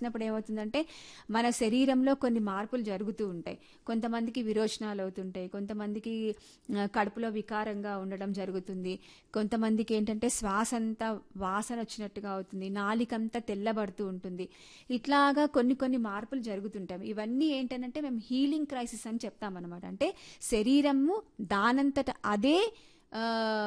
చేసినప్పుడు ఏమవుతుందంటే మన శరీరంలో కొన్ని మార్పులు జరుగుతూ ఉంటాయి కొంతమందికి విరోచనాలు అవుతుంటాయి కొంతమందికి ఆ, కడుపులో వికారంగా ఉండడం జరుగుతుంది కొంతమందికి ఏంటంటే శ్వాస అంతా వాసన వచ్చినట్టుగా అవుతుంది నాలికంతా తెల్లబడుతూ ఉంటుంది ఇట్లాగా కొన్ని కొన్ని మార్పులు జరుగుతుంటాయి ఇవన్నీ ఏంటంటే మేము హీలింగ్ క్రైసిస్ అని చెప్తామన్నమాట అంటే శరీరము దానంతట అదే ఆ,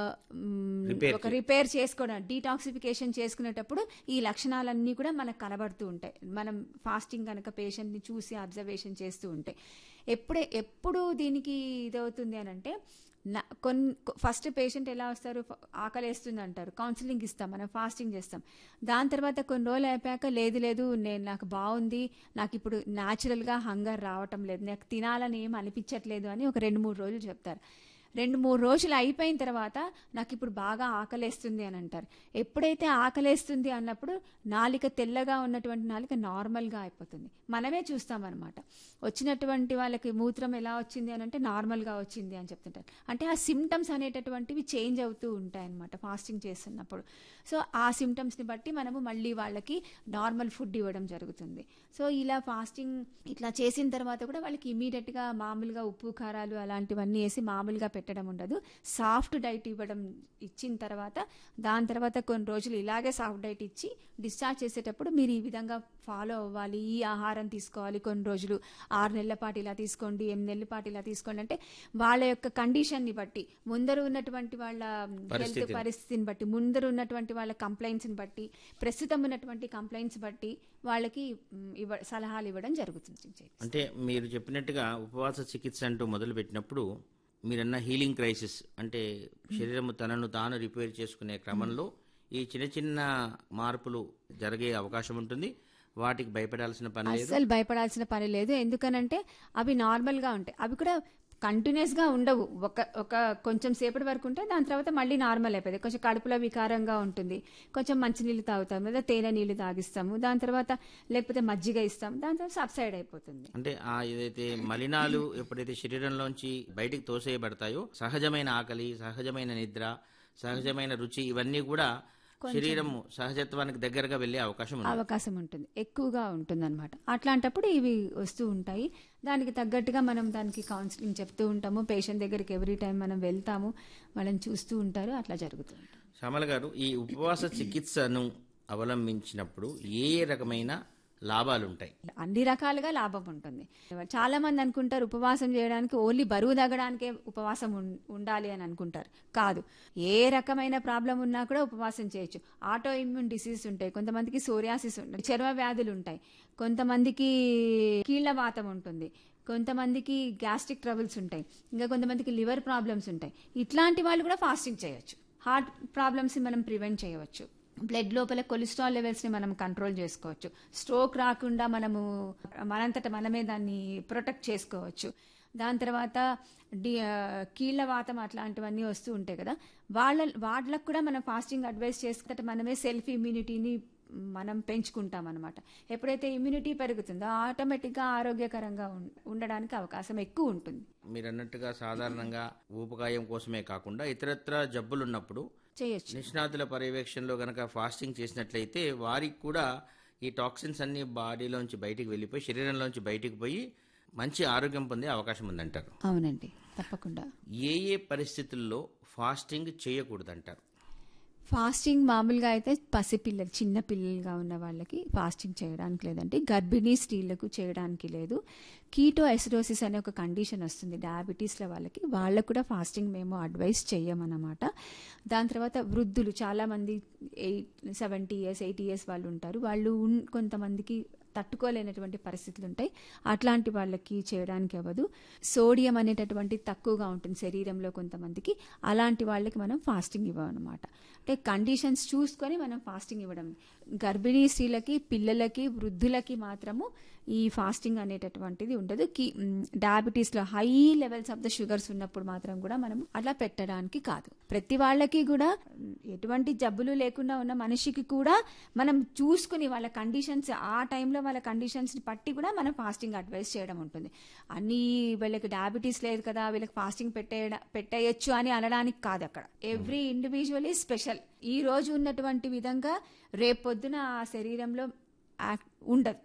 మ్, Repair ఒక రిపేర్ చేసుకోవడం డీటాక్సిఫికేషన్ చేసుకునేటప్పుడు ఈ లక్షణాలన్నీ కూడా మనకు కనబడుతూ ఉంటాయి మనం ఫాస్టింగ్ కనుక పేషెంట్ని చూసి అబ్జర్వేషన్ చేస్తూ ఉంటే ఎప్పుడే ఎప్పుడు దీనికి ఇదవుతుంది అని అంటే నా- కొన్ని ఫస్ట్ పేషెంట్ ఎలా వస్తారు ఫ- ఆకలేస్తుంది అంటారు కౌన్సిలింగ్ ఇస్తాం మనం ఫాస్టింగ్ చేస్తాం దాని తర్వాత కొన్ని రోజులు అయిపోయాక లేదు లేదు నేను నాకు బాగుంది నాకు ఇప్పుడు న్యాచురల్గా హంగర్ రావటం లేదు నాకు తినాలని ఏం అనిపించట్లేదు అని ఒక రెండు మూడు రోజులు చెప్తారు రెండు మూడు రోజులు అయిపోయిన తర్వాత నాకు ఇప్పుడు బాగా ఆకలేస్తుంది అని అంటారు ఎప్పుడైతే ఆకలేస్తుంది అన్నప్పుడు నాలిక తెల్లగా ఉన్నటువంటి నాలిక నార్మల్గా అయిపోతుంది మనమే చూస్తామన్నమాట వచ్చినటువంటి వాళ్ళకి మూత్రం ఎలా వచ్చింది అని అంటే నార్మల్గా వచ్చింది అని చెప్తుంటారు అంటే ఆ సిమ్టమ్స్ అనేటటువంటివి చేంజ్ అవుతూ ఉంటాయి అనమాట ఫాస్టింగ్ చేస్తున్నప్పుడు సో ఆ సిమ్టమ్స్ని బట్టి మనము మళ్ళీ వాళ్ళకి నార్మల్ ఫుడ్ ఇవ్వడం జరుగుతుంది సో ఇలా ఫాస్టింగ్ ఇట్లా చేసిన తర్వాత కూడా వాళ్ళకి ఇమీడియట్గా మామూలుగా ఉప్పు కారాలు అలాంటివన్నీ వేసి మామూలుగా పెట్టడం ఉండదు సాఫ్ట్ డైట్ ఇవ్వడం ఇచ్చిన తర్వాత దాని తర్వాత కొన్ని రోజులు ఇలాగే సాఫ్ట్ డైట్ ఇచ్చి డిశ్చార్జ్ చేసేటప్పుడు మీరు ఈ విధంగా ఫాలో అవ్వాలి ఈ ఆహారం తీసుకోవాలి కొన్ని రోజులు ఆరు నెలల పాటు ఇలా తీసుకోండి ఎనిమిది నెలల పాటు ఇలా తీసుకోండి అంటే వాళ్ళ యొక్క కండిషన్ని బట్టి ముందర ఉన్నటువంటి వాళ్ళ హెల్త్ పరిస్థితిని. పరిస్థితిని బట్టి ముందర ఉన్నటువంటి వాళ్ళ కంప్లైంట్స్ని బట్టి ప్రస్తుతం ఉన్నటువంటి కంప్లైంట్స్ బట్టి వాళ్ళకి మ్, ఇవ్వ సలహాలు ఇవ్వడం జరుగుతుంది అంటే మీరు చెప్పినట్టుగా ఉపవాస చికిత్స అంటూ మొదలుపెట్టినప్పుడు మీరన్న హీలింగ్ క్రైసిస్ అంటే శరీరం తనను తాను రిపేర్ చేసుకునే క్రమంలో ఈ చిన్న చిన్న మార్పులు జరిగే అవకాశం ఉంటుంది వాటికి భయపడాల్సిన పని లేదు అస్సలు భయపడాల్సిన పని లేదు ఎందుకనంటే అవి నార్మల్ గా ఉంటాయి అవి కూడా కంటిన్యూస్ గా ఉండవు ఒక ఒక కొంచెం సేపటి వరకు ఉంటే దాని తర్వాత మళ్ళీ నార్మల్ అయిపోతుంది కొంచెం కడుపులో వికారంగా ఉంటుంది కొంచెం మంచినీళ్ళు తాగుతాం లేదా తేనె నీళ్ళు తాగిస్తాము దాని తర్వాత లేకపోతే మజ్జిగ ఇస్తాం దాని తర్వాత సబ్సైడ్ అయిపోతుంది అంటే ఆ ఏదైతే మలినాలు ఎప్పుడైతే శరీరంలోంచి బయటికి తోసేయబడతాయో సహజమైన ఆకలి సహజమైన నిద్ర సహజమైన రుచి ఇవన్నీ కూడా శరీరం సహజత్వానికి దగ్గరగా వెళ్ళే అవకాశం ఉంది అవకాశం ఉంటుంది ఎక్కువగా ఉంటుంది అనమాట అట్లాంటప్పుడు ఇవి వస్తూ ఉంటాయి దానికి తగ్గట్టుగా మనం దానికి కౌన్సిలింగ్ చెప్తూ ఉంటాము పేషెంట్ దగ్గరికి ఎవ్రీ టైం మనం వెళ్తాము వాళ్ళని చూస్తూ ఉంటారు అట్లా జరుగుతూ ఉంటుంది శ్యామల గారు ఈ ఉపవాస చికిత్సను అవలంబించినప్పుడు ఏ రకమైన లాభాలు ఉంటాయి అన్ని రకాలుగా లాభం ఉంటుంది చాలా మంది అనుకుంటారు ఉపవాసం చేయడానికి ఓన్లీ బరువు తగ్గడానికే ఉపవాసం ఉం- ఉండాలి అని అనుకుంటారు కాదు ఏ రకమైన ప్రాబ్లం ఉన్నా కూడా ఉపవాసం చేయొచ్చు ఆటో ఇమ్యూన్ డిసీజ్ ఉంటాయి కొంతమందికి సోరియాసిస్ ఉంటాయి చర్మ వ్యాధులు ఉంటాయి కొంతమందికి కీళ్ల వాతం ఉంటుంది కొంతమందికి గ్యాస్ట్రిక్ ట్రబుల్స్ ఉంటాయి ఇంకా కొంతమందికి లివర్ ప్రాబ్లమ్స్ ఉంటాయి ఇట్లాంటి వాళ్ళు కూడా ఫాస్టింగ్ చేయొచ్చు హార్ట్ ప్రాబ్లమ్స్ మనం ప్రివెంట్ చేయవచ్చు బ్లడ్ లోపల కొలెస్ట్రాల్ లెవెల్స్ ని మనం కంట్రోల్ చేసుకోవచ్చు స్ట్రోక్ రాకుండా మనము మనంతట మనమే దాన్ని ప్రొటెక్ట్ చేసుకోవచ్చు దాని తర్వాత డి ఆ, కీళ్ళ వాతం అట్లాంటివన్నీ వస్తూ ఉంటాయి కదా వాళ్ళ వాళ్ళకు కూడా మనం ఫాస్టింగ్ అడ్వైస్ చేసుకుంటే మనమే సెల్ఫ్ ఇమ్యూనిటీని మనం పెంచుకుంటాం అనమాట ఎప్పుడైతే ఇమ్యూనిటీ పెరుగుతుందో ఆటోమేటిక్గా ఆరోగ్యకరంగా ఉం- ఉండడానికి అవకాశం ఎక్కువ ఉంటుంది మీరు అన్నట్టుగా సాధారణంగా ఊపకాయం కోసమే కాకుండా ఇతరత్ర జబ్బులున్నప్పుడు చేయొచ్చు నిష్ణాతుల పర్యవేక్షణలో గనక ఫాస్టింగ్ చేసినట్లయితే వారికి కూడా ఈ టాక్సిన్స్ అన్ని బాడీలోంచి బయటికి వెళ్ళిపోయి శరీరంలోంచి బయటికి పోయి మంచి ఆరోగ్యం పొందే అవకాశం ఉందంటారు అవునండి తప్పకుండా ఏ ఏ పరిస్థితుల్లో ఫాస్టింగ్ చేయకూడదంటారు ఫాస్టింగ్ మామూలుగా అయితే పసిపిల్లలు చిన్న పిల్లలుగా ఉన్న వాళ్ళకి ఫాస్టింగ్ చేయడానికి లేదండి గర్భిణీ స్త్రీలకు చేయడానికి లేదు కీటో ఎసిడోసిస్ అనే ఒక కండిషన్ వస్తుంది డయాబెటీస్ల వాళ్ళకి వాళ్ళకు కూడా ఫాస్టింగ్ మేము అడ్వైస్ చెయ్యమన్నమాట దాని తర్వాత వృద్ధులు చాలామంది eight seventy years eighty years వాళ్ళు ఉంటారు వాళ్ళు ఉన్- కొంతమందికి తట్టుకోలేనటువంటి పరిస్థితులు ఉంటాయి అట్లాంటి వాళ్ళకి చేయడానికి అవ్వదు సోడియం అనేటటువంటి తక్కువగా ఉంటుంది శరీరంలో కొంతమందికి అలాంటి వాళ్ళకి మనం ఫాస్టింగ్ ఇవ్వమన్నమాట అంటే కండిషన్స్ చూసుకొని మనం ఫాస్టింగ్ ఇవ్వడం గర్భిణీ స్త్రీలకి పిల్లలకి వృద్ధులకి మాత్రము ఈ ఫాస్టింగ్ అనేటటువంటిది ఉండదు కి డయాబెటీస్ లో high levels of the sugars ఉన్నప్పుడు మాత్రం కూడా మనం అట్లా పెట్టడానికి కాదు ప్రతి వాళ్ళకి కూడా మ్, ఎటువంటి జబ్బులు లేకుండా ఉన్న మనిషికి కూడా మనం చూసుకుని వాళ్ళ కండిషన్స్ ఆ టైంలో వాళ్ళ కండిషన్స్ ని బట్టి కూడా మనం ఫాస్టింగ్ అడ్వైస్ చేయడం ఉంటుంది అన్ని వీళ్ళకి డయాబెటీస్ లేదు కదా వీళ్ళకి ఫాస్టింగ్ పెట్టే పెట్టేయచ్చు అని అనడానికి కాదు అక్కడ ఎవ్రీ ఇండివిజువల్ ఈ స్పెషల్ ఈ రోజు ఉన్నటువంటి విధంగా రేపొద్దున ఆ శరీరంలో యాక్ట్ ఉండదు